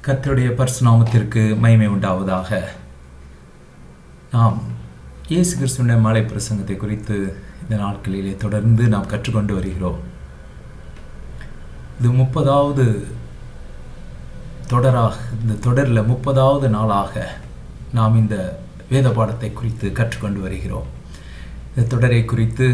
கர்த்தருடைய பரிசுநாமத்திற்கு மகிமை உண்டாவதாக நாம் இயேசு கிறிஸ்துவின் மலை பிரசங்கத்தை குறித்து இந்த நாட்களிலே தொடர்ந்து நாம் கற்றுக்கொண்டு வருகிறோம் இது முப்பதாவது தொடராக இந்த தொடரில் முப்பதாவது நாளாக நாம் இந்த வேத பாடத்தை குறித்து கற்றுக்கொண்டு வருகிறோம் இந்த தொடரை குறித்து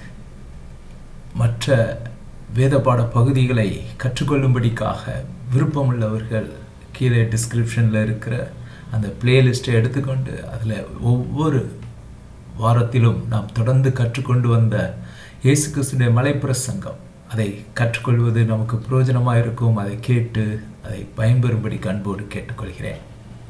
மற்ற வேத பாட பகுதிகளை கற்றுக்கொள்ளும்படிக்காக விருப்பமுள்ளவர்கள் கீழே டிஸ்கிரிப்ஷனில் இருக்கிற அந்த பிளேலிஸ்ட்டை எடுத்துக்கொண்டு அதில் ஒவ்வொரு வாரத்திலும் நாம் தொடர்ந்து கற்றுக்கொண்டு வந்த இயேசு கிறிஸ்துடைய மலைப்பிரசங்கம் அதை கற்றுக்கொள்வது நமக்கு பிரயோஜனமாக இருக்கும் அதை கேட்டு அதை பயன்பெறும்படி அன்போடு கேட்டுக்கொள்கிறேன்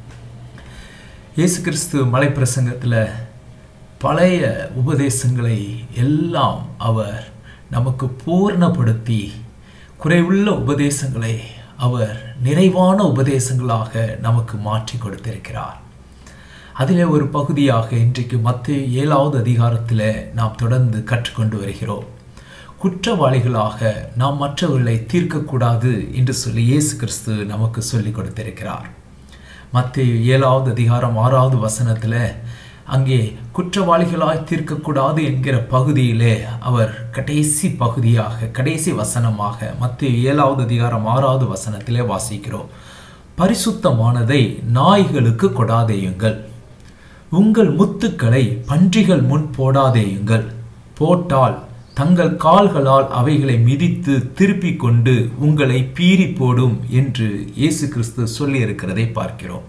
இயேசு கிறிஸ்து மலைப்பிரசங்கத்தில் பழைய உபதேசங்களை எல்லாம் அவர் நமக்கு பூர்ணப்படுத்தி குறைவுள்ள உபதேசங்களை அவர் நிறைவான உபதேசங்களாக நமக்கு மாற்றி கொடுத்திருக்கிறார் அதிலே ஒரு பகுதியாக இன்றைக்கு மத்திய ஏழாவது அதிகாரத்தில் நாம் தொடர்ந்து கற்றுக்கொண்டு வருகிறோம் குற்றவாளிகளாக நாம் மற்றவர்களை தீர்க்கக்கூடாது என்று சொல்லி இயேசு கிறிஸ்து நமக்கு சொல்லிக் கொடுத்திருக்கிறார் மத்திய ஏழாவது அதிகாரம் ஆறாவது வசனத்தில் அங்கே குற்றவாளிகளாய் தீர்க்கக்கூடாது என்கிற பகுதியிலே அவர் கடைசி பகுதியாக கடைசி வசனமாக மத்திய ஏழாவது அதிகாரம் ஆறாவது வசனத்திலே வாசிக்கிறோம் பரிசுத்தமானதை நாய்களுக்கு கொடாதேயுங்கள் உங்கள் முத்துக்களை பன்றிகள் முன் போடாதேயுங்கள் போட்டால் தங்கள் கால்களால் அவைகளை மிதித்து திருப்பிக் கொண்டு உங்களை பீறி போடும் என்று இயேசு கிறிஸ்து சொல்லியிருக்கிறதை பார்க்கிறோம்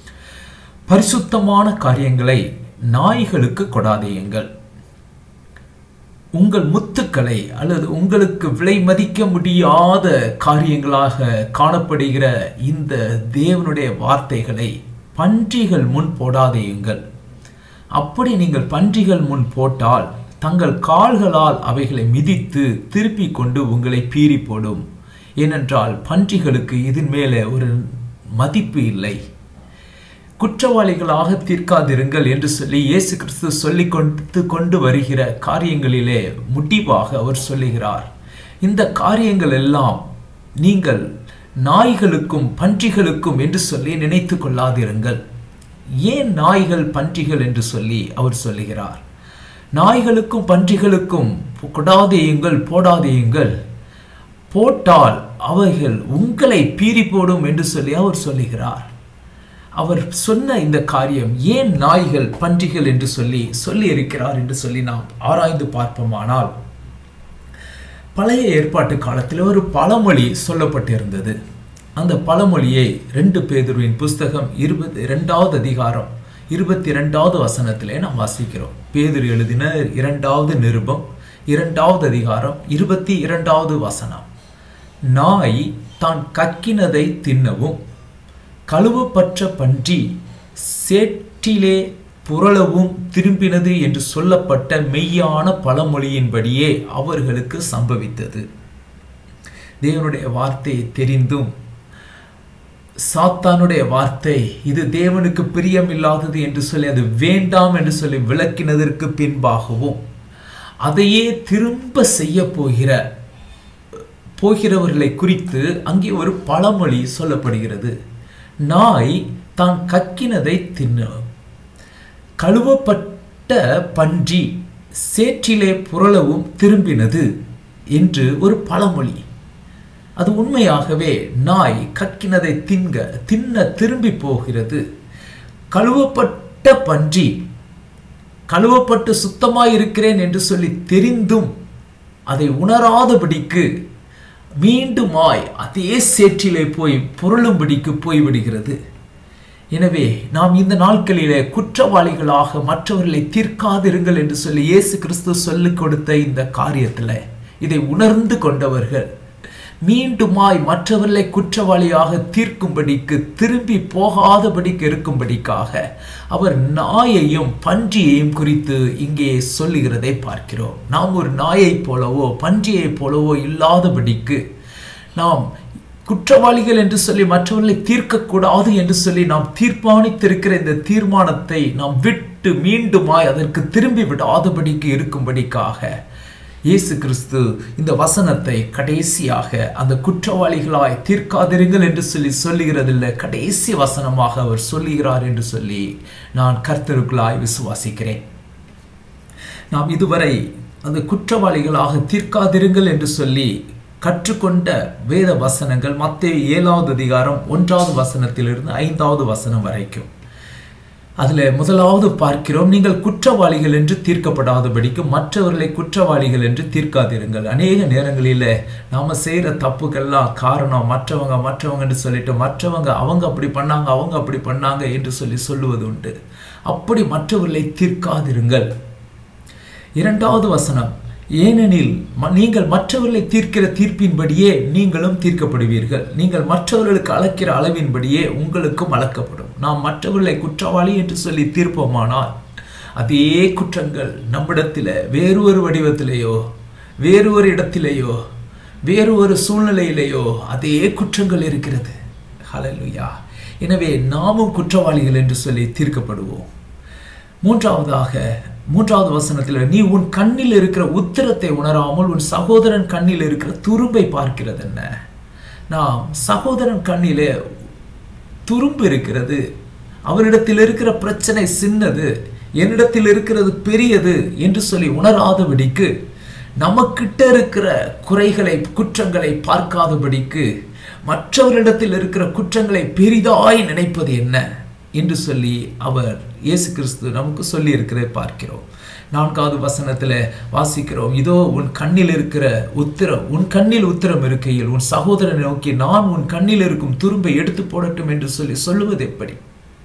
பரிசுத்தமான காரியங்களை நாய்களுக்கு கொடாதேயுங்கள் உங்கள் முத்துக்களை அல்லது உங்களுக்கு விலை மதிக்க முடியாத காரியங்களாக காணப்படுகிற இந்த தேவனுடைய வார்த்தைகளை பன்றிகள் முன் போடாதேயுங்கள் அப்படி நீங்கள் பன்றிகள் முன் போட்டால் தங்கள் கால்களால் அவைகளை மிதித்து திருப்பி கொண்டு உங்களை பீறி போடும் ஏனென்றால் பன்றிகளுக்கு இதன் மேலே ஒரு மதிப்பு இல்லை குற்றவாளிகளாக தீர்க்காதிருங்கள் என்று சொல்லி இயேசு கிறிஸ்து சொல்லி கொண்டு கொண்டு வருகிற காரியங்களிலே முடிவாக அவர் சொல்லுகிறார் இந்த காரியங்கள் எல்லாம் நீங்கள் நாய்களுக்கும் பன்றிகளுக்கும் என்று சொல்லி நினைத்து கொள்ளாதிருங்கள் ஏன் நாய்கள் பன்றிகள் என்று சொல்லி அவர் சொல்லுகிறார் நாய்களுக்கும் பன்றிகளுக்கும் கொடாதேயுங்கள் போடாதேயுங்கள் போட்டால் அவைகள் உங்களை பீறி போடும் என்று சொல்லி அவர் சொல்லுகிறார் அவர் சொன்ன இந்த காரியம் ஏன் நாய்கள் பன்றிகள் என்று சொல்லி சொல்லி இருக்கிறார் என்று சொல்லி நாம் ஆராய்ந்து பார்ப்போமானால் பழைய ஏற்பாட்டு காலத்தில் ஒரு பழமொழி சொல்லப்பட்டிருந்தது அந்த பழமொழியை ரெண்டு பேதுருவின் புஸ்தகம் இருபத்தி இரண்டாவது அதிகாரம் இருபத்தி இரண்டாவது வசனத்திலே நாம் வாசிக்கிறோம் பேதுரு எழுதின இரண்டாவது நிருபம் இரண்டாவது அதிகாரம் இருபத்தி இரண்டாவது வசனம் நாய் தான் கக்கினதை தின்னவும் கழுவப்பற்ற பன்றி சேற்றிலே புரளவும் திரும்பினது என்று சொல்லப்பட்ட மெய்யான பழமொழியின்படியே அவர்களுக்கு சம்பவித்தது தேவனுடைய வார்த்தையை தெரிந்தும் சாத்தானுடைய வார்த்தை இது தேவனுக்கு பிரியமில்லாதது என்று சொல்லி அது வேண்டாம் என்று சொல்லி விளக்கினதற்கு பின்பாகவும் அதையே திரும்ப செய்ய போகிற போகிறவர்களை குறித்து அங்கே ஒரு பழமொழி சொல்லப்படுகிறது நாய் தான் கக்கினதை தின்னும் கழுவப்பட்ட பன்றி சேற்றிலே புரளவும் திரும்பினது என்று ஒரு பழமொழி அது உண்மையாகவே நாய் கக்கினதை தின்க தின்ன திரும்பி போகிறது கழுவப்பட்ட பன்றி கழுவப்பட்டு சுத்தமாய் இருக்கிறேன் என்று சொல்லி தெரிந்தும் அதை உணராதபடிக்கு மீண்டுமாய் அதே சேற்றிலே போய் புரளும்படிக்கு போய்விடுகிறது எனவே நாம் இந்த நாட்களிலே குற்றவாளிகளாக மற்றவர்களை தீர்க்காதிருங்கள் என்று சொல்லி இயேசு கிறிஸ்து சொல்லிக் கொடுத்த இந்த காரியத்தில் இதை உணர்ந்து கொண்டவர்கள் மீண்டுமாய் மற்றவர்களை குற்றவாளியாக தீர்க்கும்படிக்கு திரும்பி போகாதபடிக்கு இருக்கும்படிக்காக அவர் நாயையும் பன்றியையும் குறித்து இங்கே சொல்லுகிறதை பார்க்கிறோம் நாம் ஒரு நாயைப் போலவோ பன்றியைப் போலவோ இல்லாதபடிக்கு நாம் குற்றவாளிகள் என்று சொல்லி மற்றவர்களை தீர்க்கக்கூடாது என்று சொல்லி நாம் தீர்மானித்திருக்கிற இந்த தீர்மானத்தை நாம் விட்டு மீண்டுமாய் அதற்கு திரும்பி விடாதபடிக்கு இருக்கும்படிக்காக இயேசு கிறிஸ்து இந்த வசனத்தை கடைசியாக அந்த குற்றவாளிகளாய் தீர்க்காதிருங்கள் என்று சொல்லி சொல்லுகிறதில்லை கடைசி வசனமாக அவர் சொல்லுகிறார் என்று சொல்லி நான் கர்த்தருக்குள்ளாய் விசுவாசிக்கிறேன் நாம் இதுவரை அந்த குற்றவாளிகளாக தீர்க்காதிருங்கள் என்று சொல்லி கற்றுக்கொண்ட வேத வசனங்கள் மத்திய ஏழாவது அதிகாரம் ஒன்றாவது வசனத்திலிருந்து ஐந்தாவது வசனம் வரைக்கும் அதில் முதலாவது பார்க்கிறோம் நீங்கள் குற்றவாளிகள் என்று தீர்க்கப்படாதபடிக்கு மற்றவர்களை குற்றவாளிகள் என்று தீர்க்காதிருங்கள் அநேக நேரங்களில் நாம் செய்கிற தப்புக்கெல்லாம் காரணம் மற்றவங்க மற்றவங்கன்னு சொல்லிட்டு மற்றவங்க அவங்க அப்படி பண்ணாங்க அவங்க அப்படி பண்ணாங்க என்று சொல்லி சொல்லுவது உண்டு அப்படி மற்றவர்களை தீர்க்காதிருங்கள் இரண்டாவது வசனம் ஏனெனில் நீங்கள் மற்றவர்களை தீர்க்கிற தீர்ப்பின்படியே நீங்களும் தீர்க்கப்படுவீர்கள் நீங்கள் மற்றவர்களுக்கு அளக்கிற அளவின்படியே உங்களுக்கும் அளக்கப்படும் நாம் மற்றவர்களை குற்றவாளி என்று சொல்லி தீர்ப்போமானால் அதே குற்றங்கள் நம்மிடத்தில் வேறு ஒரு வடிவத்திலேயோ வேறு ஒரு இடத்திலேயோ வேறு ஒரு சூழ்நிலையிலேயோ அதே குற்றங்கள் இருக்கிறது ஹலலுயா எனவே நாமும் குற்றவாளிகள் என்று சொல்லி தீர்க்கப்படுவோம் மூன்றாவதாக மூன்றாவது வசனத்தில் நீ உன் கண்ணில் இருக்கிற உத்திரத்தை உணராமல் உன் சகோதரன் கண்ணில் இருக்கிற துரும்பை பார்க்கிறது என்ன நாம் சகோதரன் கண்ணிலே துரும்பு இருக்கிறது அவரிடத்தில் இருக்கிற பிரச்சனை சின்னது என்னிடத்தில் இருக்கிறது பெரியது என்று சொல்லி உணராதபடிக்கு நமக்கிட்ட இருக்கிற குறைகளை குற்றங்களை பார்க்காதபடிக்கு மற்றவரிடத்தில் இருக்கிற குற்றங்களை பெரிதாய் நினைப்பது என்ன என்று சொல்லி அவர் இயேசு கிறிஸ்து நமக்கு சொல்லி இருக்கிறதை பார்க்கிறோம் நான்காவது வசனத்தில் வாசிக்கிறோம் இதோ உன் கண்ணில் இருக்கிற உத்திரம் உன் கண்ணில் உத்திரம் இருக்கையில் உன் சகோதரனை நோக்கி நான் உன் கண்ணில் இருக்கும் துரும்பை எடுத்து போடட்டும் என்று சொல்லி சொல்லுவது எப்படி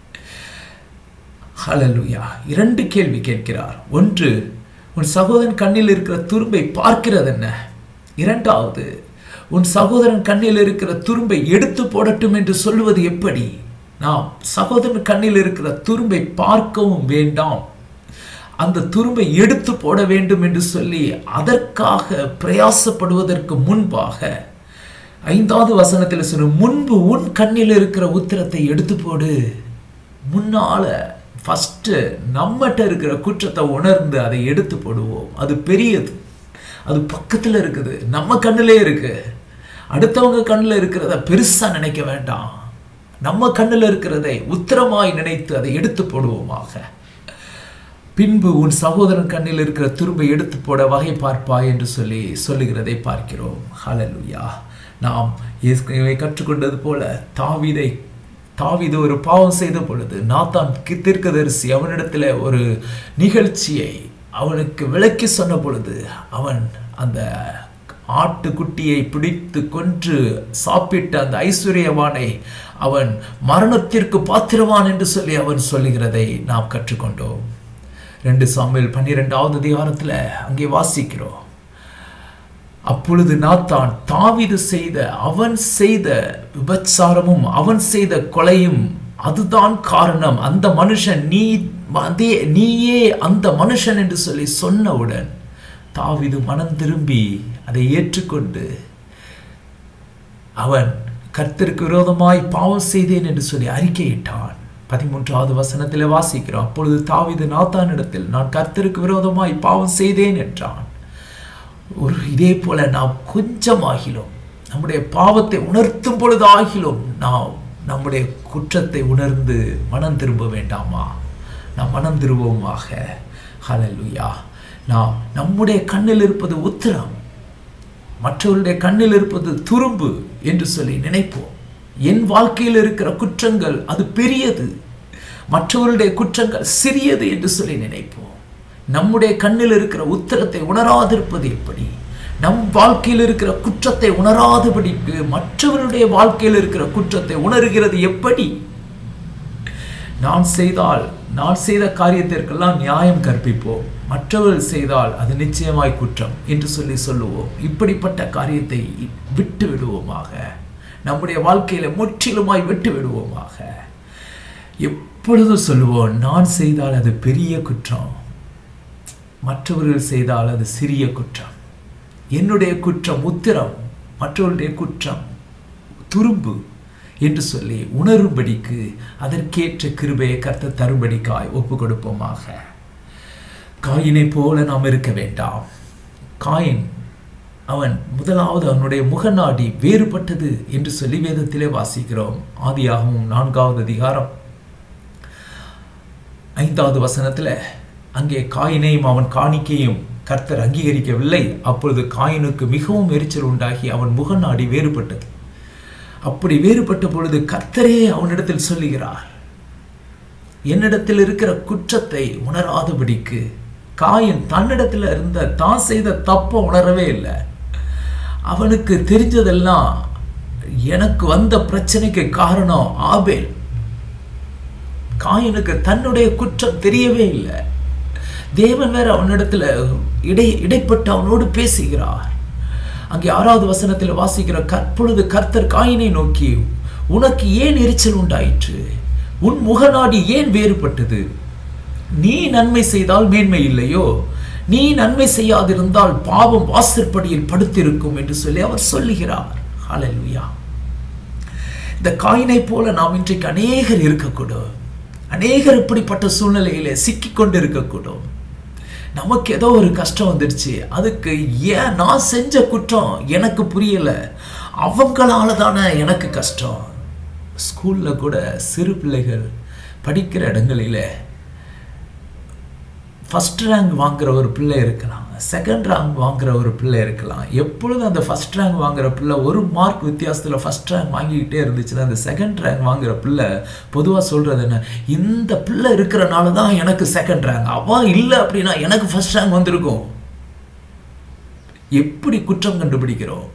ஹலலுயா இரண்டு கேள்வி கேட்கிறார் ஒன்று உன் சகோதரன் கண்ணில் இருக்கிற துரும்பை பார்க்கிறது என்ன இரண்டாவது உன் சகோதரன் கண்ணில் இருக்கிற துரும்பை எடுத்து போடட்டும் என்று சொல்லுவது எப்படி நாம் சகோதரன் கண்ணில் இருக்கிற துரும்பை பார்க்கவும் வேண்டாம் அந்த துரும்பை எடுத்து போட வேண்டும் என்று சொல்லி அதற்காக பிரயாசப்படுவதற்கு முன்பாக ஐந்தாவது வசனத்தில் சொன்ன முன்பு உன் கண்ணில் இருக்கிற உத்திரத்தை எடுத்து போடு முன்னால ஃபஸ்ட்டு நம்மகிட்ட இருக்கிற குற்றத்தை உணர்ந்து அதை எடுத்து போடுவோம் அது பெரியது அது பக்கத்தில் இருக்குது நம்ம கண்ணிலே இருக்கு அடுத்தவங்க கண்ணில் இருக்கிறத பெருசாக நினைக்க வேண்டாம் நம்ம கண்ணில் இருக்கிறதை உத்தரமாய் நினைத்து அதை எடுத்து போடுவோமாக பின்பு உன் சகோதரன் கண்ணில் இருக்கிற துரும்பை எடுத்து போட வகை பார்ப்பாய் என்று சொல்லி சொல்லுகிறதை பார்க்கிறோம் ஹலலுயா நாம் ஏற்கனவே கற்றுக்கொண்டது போல தாவிதை தாவிது ஒரு பாவம் செய்த பொழுது நாத்தான் தீர்க்கதரிசி அவனிடத்தில் ஒரு நிகழ்ச்சியை அவனுக்கு விளக்கி சொன்ன பொழுது அவன் அந்த ஆட்டுக்குட்டியை பிடித்து கொன்று சாப்பிட்ட அந்த ஐஸ்வர்யவானை அவன் மரணத்திற்கு பாத்திரவான் என்று சொல்லி அவன் சொல்லுகிறதை நாம் கற்றுக்கொண்டோம் ரெண்டு சாமியில் பன்னிரெண்டாவது அதிகாரத்தில் அங்கே வாசிக்கிறோம் அப்பொழுது நாத்தான் தாவிது செய்த அவன் செய்த விபச்சாரமும் அவன் செய்த கொலையும் அதுதான் காரணம் அந்த மனுஷன் நீ அதே நீயே அந்த மனுஷன் என்று சொல்லி சொன்னவுடன் தாவிது மனம் திரும்பி அதை ஏற்றுக்கொண்டு அவன் கர்த்தருக்கு விரோதமாய் பாவம் செய்தேன் என்று சொல்லி அறிக்கையிட்டான் பதிமூன்றாவது வசனத்தில் வாசிக்கிறோம் அப்பொழுது தாவிது நாத்தானிடத்தில் நான் கர்த்தருக்கு விரோதமாய் பாவம் செய்தேன் என்றான் ஒரு இதே போல நாம் கொஞ்சமாகிலும் நம்முடைய பாவத்தை உணர்த்தும் பொழுது ஆகிலும் நாம் நம்முடைய குற்றத்தை உணர்ந்து மனம் திரும்ப வேண்டாமா நாம் மனம் திரும்புவோமாக ஹலலுயா நாம் நம்முடைய கண்ணில் இருப்பது உத்திரம் மற்றவருடைய கண்ணில் இருப்பது துரும்பு என்று சொல்லி நினைப்போம் என் வாழ்க்கையில் இருக்கிற குற்றங்கள் அது பெரியது மற்றவருடைய குற்றங்கள் சிறியது என்று சொல்லி நினைப்போம் நம்முடைய கண்ணில் இருக்கிற உத்தரத்தை உணராதிருப்பது எப்படி நம் வாழ்க்கையில் இருக்கிற குற்றத்தை உணராதபடிக்கு மற்றவருடைய வாழ்க்கையில் இருக்கிற குற்றத்தை உணர்கிறது எப்படி நான் செய்தால் நான் செய்த காரியத்திற்கெல்லாம் நியாயம் கற்பிப்போம் மற்றவர்கள் செய்தால் அது நிச்சயமாய் குற்றம் என்று சொல்லி சொல்லுவோம் இப்படிப்பட்ட காரியத்தை விட்டு விடுவோமாக நம்முடைய வாழ்க்கையில முற்றிலுமாய் விட்டு விடுவோமாக எப்பொழுதும் சொல்லுவோம் நான் செய்தால் அது பெரிய குற்றம் மற்றவர்கள் செய்தால் அது சிறிய குற்றம் என்னுடைய குற்றம் உத்திரம் மற்றவருடைய குற்றம் துரும்பு என்று சொல்லி உணரும்படிக்கு அதற்கேற்ற கிருபையை கர்த்த தரும்படிக்காய் ஒப்பு கொடுப்போமாக காயினை போல நாம் இருக்க வேண்டாம் காயின் அவன் முதலாவது அவனுடைய முகநாடி வேறுபட்டது என்று சொல்லி வேதத்திலே வாசிக்கிறோம் ஆதியாகவும் நான்காவது அதிகாரம் ஐந்தாவது வசனத்துல அங்கே காயினையும் அவன் காணிக்கையும் கர்த்தர் அங்கீகரிக்கவில்லை அப்பொழுது காயினுக்கு மிகவும் எரிச்சல் உண்டாகி அவன் முகநாடி வேறுபட்டது அப்படி வேறுபட்ட பொழுது கர்த்தரே அவனிடத்தில் சொல்லுகிறார் என்னிடத்தில் இருக்கிற குற்றத்தை உணராதபடிக்கு காயின் தன்னிடத்தில் இருந்த தான் செய்த தப்ப உணரவே இல்லை அவனுக்கு தெரிஞ்சதெல்லாம் எனக்கு வந்த பிரச்சனைக்கு காரணம் ஆபேல் காயினுக்கு தன்னுடைய குற்றம் தெரியவே இல்லை தேவன் வேற அவனிடத்துல இடை இடைப்பட்டு அவனோடு பேசுகிறார் அங்கே ஆறாவது வசனத்தில் வாசிக்கிற கற்பொழுது கர்த்தர் காயினை நோக்கி உனக்கு ஏன் எரிச்சல் உண்டாயிற்று உன் முகநாடி ஏன் வேறுபட்டது நீ நன்மை செய்தால் மேன்மை இல்லையோ நீ நன்மை செய்யாதிருந்தால் பாவம் வாசற்படியில் படுத்திருக்கும் என்று சொல்லி அவர் சொல்லுகிறார் ஹalleluya இந்த காயினை போல நாம் இன்றைக்கு அநேகர் இருக்கக்கூடும் அநேகர் இப்படிப்பட்ட சூழ்நிலையில சிக்கிக் கொண்டு இருக்கக்கூடும் நமக்கு ஏதோ ஒரு கஷ்டம் வந்துடுச்சு அதுக்கு ஏன் நான் செஞ்ச குற்றம் எனக்கு புரியல அவங்களால தானே எனக்கு கஷ்டம் ஸ்கூல்ல கூட சிறு பிள்ளைகள் படிக்கிற இடங்களில ஃபஸ்ட் ரேங்க் வாங்குற ஒரு பிள்ளை இருக்கலாம் செகண்ட் ரேங்க் வாங்குற ஒரு பிள்ளை இருக்கலாம் எப்பொழுதும் அந்த ஃபஸ்ட் ரேங்க் வாங்குற பிள்ளை ஒரு மார்க் வித்தியாசத்தில் ஃபஸ்ட் ரேங்க் வாங்கிக்கிட்டே இருந்துச்சுன்னா அந்த செகண்ட் ரேங்க் வாங்குற பிள்ளை பொதுவாக சொல்கிறது என்ன இந்த பிள்ளை இருக்கிறனால தான் எனக்கு செகண்ட் ரேங்க் அவன் இல்லை அப்படின்னா எனக்கு ஃபஸ்ட் ரேங்க் வந்திருக்கும் எப்படி குற்றம் கண்டுபிடிக்கிறோம்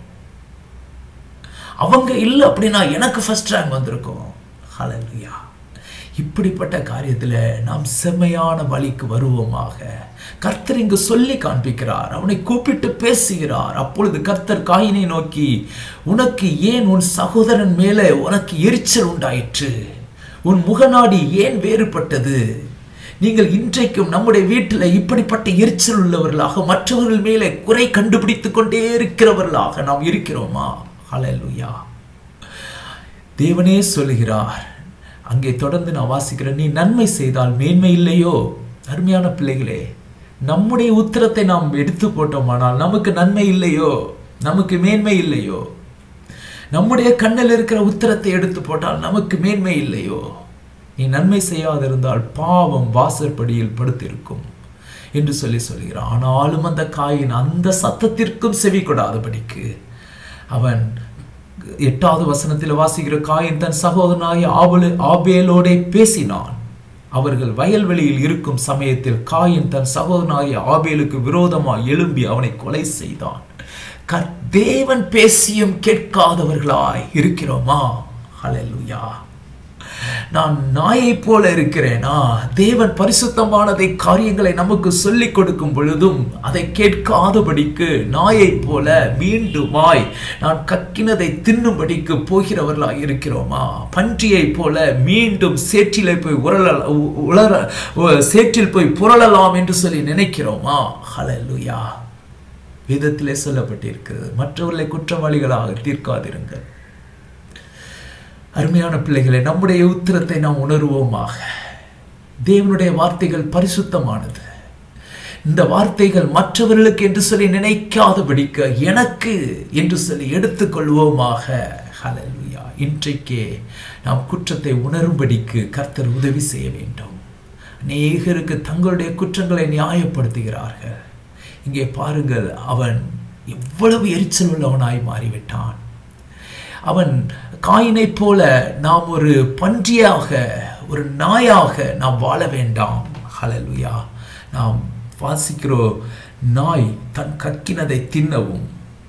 அவங்க இல்லை அப்படின்னா எனக்கு ஃபர்ஸ்ட் ரேங்க் வந்திருக்கும் ஹalleluya இப்படிப்பட்ட காரியத்தில் நாம் செம்மையான வழிக்கு வருவோமாக கர்த்தர் இங்கு சொல்லி காண்பிக்கிறார் அவனை கூப்பிட்டு பேசுகிறார் அப்பொழுது கர்த்தர் காயினை நோக்கி உனக்கு ஏன் உன் சகோதரன் மேலே உனக்கு எரிச்சல் உண்டாயிற்று உன் முகநாடி ஏன் வேறுபட்டது நீங்கள் இன்றைக்கும் நம்முடைய வீட்டில் இப்படிப்பட்ட எரிச்சல் உள்ளவர்களாக மற்றவர்கள் மேலே குறை கண்டுபிடித்துக் கொண்டே இருக்கிறவர்களாக நாம் இருக்கிறோமா ஹalleluya தேவனே சொல்லுகிறார் அங்கே தொடர்ந்து நான் வாசிக்கிறேன் நீ நன்மை செய்தால் மேன்மை இல்லையோ அருமையான பிள்ளைகளே நம்முடைய உத்தரத்தை நாம் எடுத்து போட்டோமானால் நமக்கு நன்மை இல்லையோ நமக்கு மேன்மை இல்லையோ நம்முடைய கண்ணில் இருக்கிற உத்தரத்தை எடுத்து போட்டால் நமக்கு மேன்மை இல்லையோ நீ நன்மை செய்யாதிருந்தால் பாவம் வாசற்படியில் படுத்திருக்கும் என்று சொல்லி சொல்கிறான் ஆனாலும் அந்த காயின் அந்த சத்தத்திற்கும் செவி கொடாதபடிக்கு அவன் எட்டாவது வசனத்தில் வாசிக்கிற காயின் தன் சகோதரனாய ஆபலு ஆபேலோடே பேசினான் அவர்கள் வயல்வெளியில் இருக்கும் சமயத்தில் காயின் தன் சகோதரனாய ஆபேலுக்கு விரோதமாய் எழும்பி அவனை கொலை செய்தான் கர் தேவன் பேசியும் கேட்காதவர்களாய் இருக்கிறோமா ஹalleluya நான் நாயை போல இருக்கிறேனா தேவன் பரிசுத்தமானதை காரியங்களை நமக்கு சொல்லிக் கொடுக்கும் பொழுதும் அதை கேட்காதபடிக்கு நாயை போல மீண்டுமாய் நான் கக்கினதை தின்னும்படிக்கு போகிறவர்களாய் இருக்கிறோமா பன்றியை போல மீண்டும் சேற்றிலே போய் உரள உளர சேற்றில் போய் புரளலாம் என்று சொல்லி நினைக்கிறோமா ஹalleluya வேதத்திலே சொல்லப்பட்டிருக்கிறது மற்றவர்களை குற்றவாளிகளாக தீர்க்காதிருங்கள் அருமையான பிள்ளைகளை நம்முடைய உத்திரத்தை நாம் உணர்வோமாக தேவனுடைய வார்த்தைகள் பரிசுத்தமானது இந்த வார்த்தைகள் மற்றவர்களுக்கு என்று சொல்லி நினைக்காதபடிக்க எனக்கு என்று சொல்லி எடுத்துக்கொள்வோமாக ஹalleluya இன்றைக்கே நாம் குற்றத்தை உணரும்படிக்கு கர்த்தர் உதவி செய்ய வேண்டும் அநேகருக்கு தங்களுடைய குற்றங்களை நியாயப்படுத்துகிறார்கள் இங்கே பாருங்கள் அவன் எவ்வளவு எரிச்சல் உள்ளவனாய் மாறிவிட்டான் அவன் காயினைப் போல நாம் ஒரு பன்றியாக ஒரு நாயாக நாம் வாழ வேண்டாம் ஹalleluya நாம் வாசிக்கிறோம் நாய் தன் கக்கினதை தின்னவும்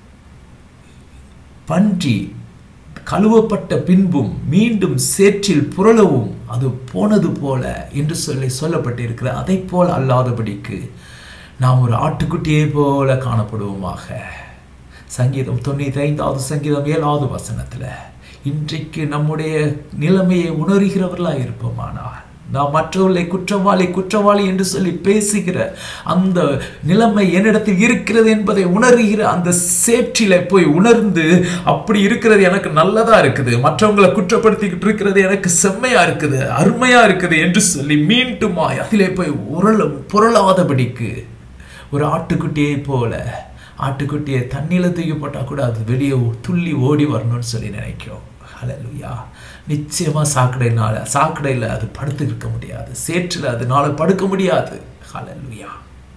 பன்றி கழுவப்பட்ட பின்பும் மீண்டும் சேற்றில் புரளவும் அது போனது போல என்று சொல்லி சொல்லப்பட்டிருக்கிற அதை போல அல்லாதபடிக்கு நாம் ஒரு ஆட்டுக்குட்டியை போல காணப்படுவோமாக சங்கீதம் தொண்ணூற்றி ஐந்தாவது சங்கீதம் ஏழாவது வசனத்தில் இன்றைக்கு நம்முடைய நிலைமையை உணர்கிறவர்களாக இருப்போமானால் நாம் மற்றவர்களை குற்றவாளி குற்றவாளி என்று சொல்லி பேசுகிற அந்த நிலைமை என்னிடத்தில் இருக்கிறது என்பதை உணர்கிற அந்த சேற்றில போய் உணர்ந்து அப்படி இருக்கிறது எனக்கு நல்லதா இருக்குது மற்றவங்களை குற்றப்படுத்திக்கிட்டு இருக்கிறது எனக்கு செம்மையா இருக்குது அருமையா இருக்குது என்று சொல்லி மீண்டுமாய் அதிலே போய் உரளும் புரளாதபடிக்கு ஒரு ஆட்டுக்குட்டியை போல ஆட்டுக்குட்டியை தண்ணியில் தூக்கி போட்டால் கூட அது வெளியே துள்ளி ஓடி வரணும்னு சொல்லி நினைக்கும் ஹalleluya நிச்சயமாக சாக்கடைனால சாக்கடையில் அது படுத்து இருக்க முடியாது சேற்றில் அதனால படுக்க முடியாது ஹalleluya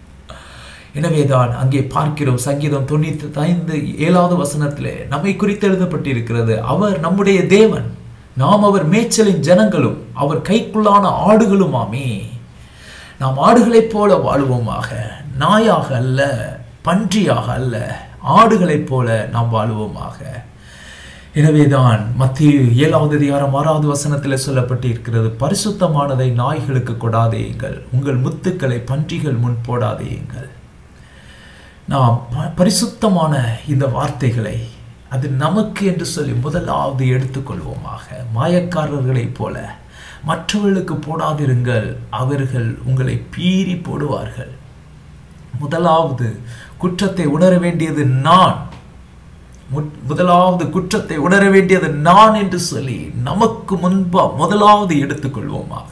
எனவேதான் அங்கே பார்க்கிறோம் சங்கீதம் தொண்ணூத்தி ஐந்து ஏழாவது வசனத்திலே நம்மை குறித்து எழுதப்பட்டிருக்கிறது அவர் நம்முடைய தேவன் நாம் அவர் மேய்ச்சலின் ஜனங்களும் அவர் கைக்குள்ளான ஆடுகளுமாமே நாம் ஆடுகளைப் போல வாழ்வோமாக நாயாக அல்ல பன்றியாக அல்ல ஆடுகளைப் போல நாம் வாழ்வோமாக எனவேதான் மத்திய ஏழாவது அதிகாரம் ஆறாவது வசனத்தில் சொல்லப்பட்டு இருக்கிறது பரிசுத்தமானதை நாய்களுக்கு கொடாதேயுங்கள் உங்கள் முத்துக்களை பன்றிகள் முன் போடாதேயுங்கள் நாம் ப- பரிசுத்தமான இந்த வார்த்தைகளை அது நமக்கு என்று சொல்லி முதலாவது எடுத்துக்கொள்வோமாக மாயக்காரர்களைப் போல மற்றவர்களுக்கு போடாதிருங்கள் அவர்கள் உங்களை பீறி போடுவார்கள் முதலாவது குற்றத்தை உணர வேண்டியது நான் மு- முதலாவது குற்றத்தை உணர வேண்டியது நான் என்று சொல்லி நமக்கு முன்பா முதலாவது எடுத்துக்கொள்வோமாக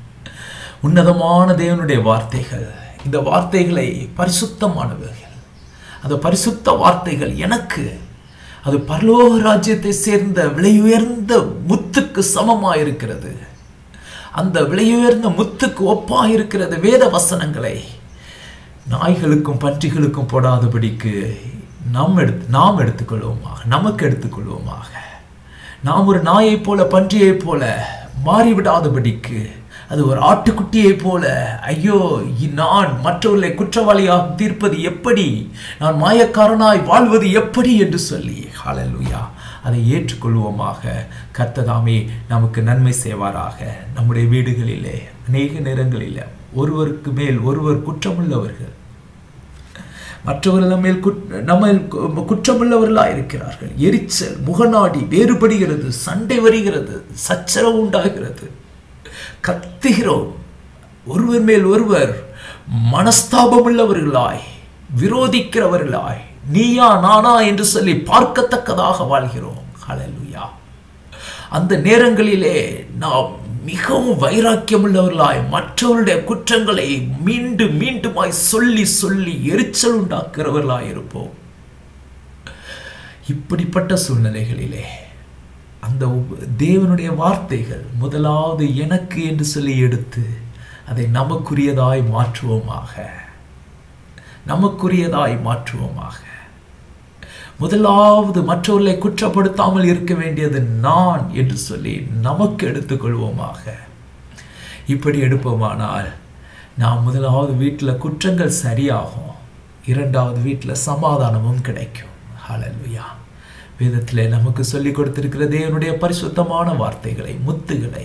உன்னதமான தேவனுடைய வார்த்தைகள் இந்த வார்த்தைகளை பரிசுத்தமானவர்கள் அந்த பரிசுத்த வார்த்தைகள் எனக்கு அது பரலோக ராஜ்யத்தை சேர்ந்த விலையுயர்ந்த முத்துக்கு சமமாயிருக்கிறது அந்த விலையுயர்ந்த முத்துக்கு ஒப்பாயிருக்கிறது வேத வசனங்களை நாய்களுக்கும் பன்றிகளுக்கும் போடாதபடிக்கு நாம் எடுத்து நாம் எடுத்துக்கொள்வோமாக நமக்கு எடுத்துக்கொள்வோமாக நாம் ஒரு நாயைப் போல பன்றியைப் போல மாறிவிடாதபடிக்கு அது ஒரு ஆட்டுக்குட்டியைப் போல ஐயோ இ- நான் மற்றவர்களை குற்றவாளியாக தீர்ப்பது எப்படி நான் மாயக்காரனாய் வாழ்வது எப்படி என்று சொல்லி ஹalleluya அதை ஏற்றுக்கொள்வோமாக கர்த்ததாமே நமக்கு நன்மை செய்வாராக நம்முடைய வீடுகளிலே அநேக நேரங்களிலே ஒருவருக்கு மேல் ஒருவர் குற்றமுள்ளவர்கள் மற்றவர்கள் நம்ம மேல் குட்- நம்ம மேல் கு- குற்றமுள்ளவர்களாக இருக்கிறார்கள் எரிச்சல் முகநாடி வேறுபடுகிறது சண்டை வருகிறது சச்சரவு உண்டாகிறது கத்துகிறோம் ஒருவர் மேல் ஒருவர் மனஸ்தாபமுள்ளவர்களாய் விரோதிக்கிறவர்களாய் நீயா நானா என்று சொல்லி பார்க்கத்தக்கதாக வாழ்கிறோம் ஹalleluya அந்த நேரங்களிலே நாம் மிகவும் வைராக்கியமுள்ளவர்களாய் மற்றவருடைய குற்றங்களை மீண்டும் மீண்டுமாய் சொல்லி சொல்லி எரிச்சல் உண்டாக்குறவர்களாய் இருப்போம் இப்படிப்பட்ட சூழ்நிலைகளிலே அந்த உப- தேவனுடைய வார்த்தைகள் முதலாவது எனக்கு என்று சொல்லி எடுத்து அதை நமக்குரியதாய் மாற்றுவோமாக நமக்குரியதாய் மாற்றுவோமாக முதலாவது மற்றவர்களை குற்றப்படுத்தாமல் இருக்க வேண்டியது நான் என்று சொல்லி நமக்கு எடுத்துக்கொள்வோமாக இப்படி எடுப்போமானால் நாம் முதலாவது வீட்டில் குற்றங்கள் சரியாகும் இரண்டாவது வீட்டில் சமாதானமும் கிடைக்கும் ஹalleluya வேதத்திலே நமக்கு சொல்லி கொடுத்திருக்கிற தேவனுடைய பரிசுத்தமான வார்த்தைகளை முத்துகளை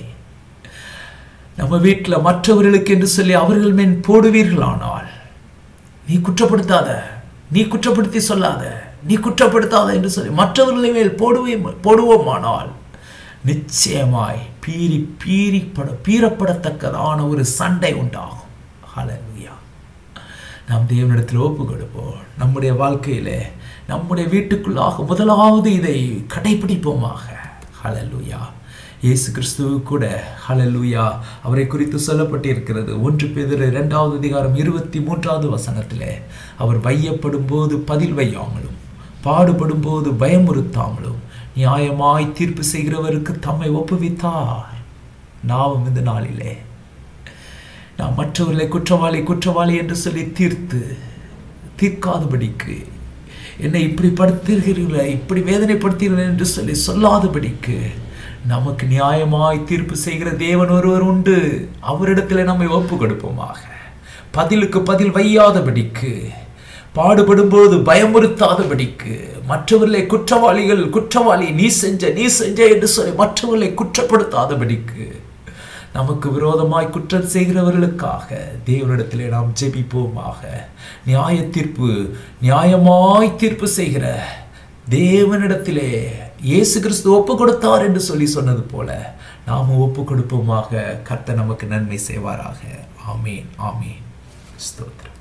நம்ம வீட்டில் மற்றவர்களுக்கு என்று சொல்லி அவர்கள் மேல் போடுவீர்களானால் நீ குற்றப்படுத்தாத நீ குற்றப்படுத்தி சொல்லாத நீ குற்றப்படுத்தாத என்று சொல்லி மற்றவர்களை மேல் போடுவே போடுவோமானால் நிச்சயமாய் பீறி பீறிப்பட பீறப்படத்தக்கதான ஒரு சண்டை உண்டாகும் ஹalleluya நாம் தேவனிடத்தில் ஒப்பு கொடுப்போம் நம்முடைய வாழ்க்கையிலே நம்முடைய வீட்டுக்குள்ளாக முதலாவது இதை கடைபிடிப்போமாக ஹalleluya இயேசு கிறிஸ்துவு கூட ஹalleluya அவரை குறித்து சொல்லப்பட்டிருக்கிறது ஒன்று பேதர் இரண்டாவது அதிகாரம் இருபத்தி மூன்றாவது வசனத்திலே அவர் வையப்படும் போது பதில் வையாமலும் பாடுபடும் போது பயமுறுத்தாமலும் நியாயமாய் தீர்ப்பு செய்கிறவருக்கு தம்மை ஒப்புவித்தார் நாமும் இந்த நாளிலே நாம் மற்றவர்களை குற்றவாளி குற்றவாளி என்று சொல்லி தீர்த்து தீர்க்காதபடிக்கு என்னை இப்படி படுத்துகிறீர்களே இப்படி வேதனைப்படுத்தீர்கள் என்று சொல்லி சொல்லாதபடிக்கு நமக்கு நியாயமாய் தீர்ப்பு செய்கிற தேவன் ஒருவர் உண்டு அவரிடத்தில் நம்மை ஒப்பு கொடுப்போமாக பதிலுக்கு பதில் வையாதபடிக்கு பாடுபடும்போது பயமுறுத்தாதபடிக்கு மற்றவர்களை குற்றவாளிகள் குற்றவாளி நீ செஞ்ச நீ செஞ்ச என்று சொல்லி மற்றவர்களை குற்றப்படுத்தாதபடிக்கு நமக்கு விரோதமாய் குற்றம் செய்கிறவர்களுக்காக தேவனிடத்திலே நாம் ஜெபிப்போமாக நியாய தீர்ப்பு நியாயமாய் தீர்ப்பு செய்கிற தேவனிடத்திலே இயேசு கிறிஸ்து ஒப்பு கொடுத்தார் என்று சொல்லி சொன்னது போல நாம ஒப்பு கொடுப்போமாக கர்த்தர் நமக்கு நன்மை செய்வாராக ஆமீன் ஆமீன் ஸ்தோத்திரம்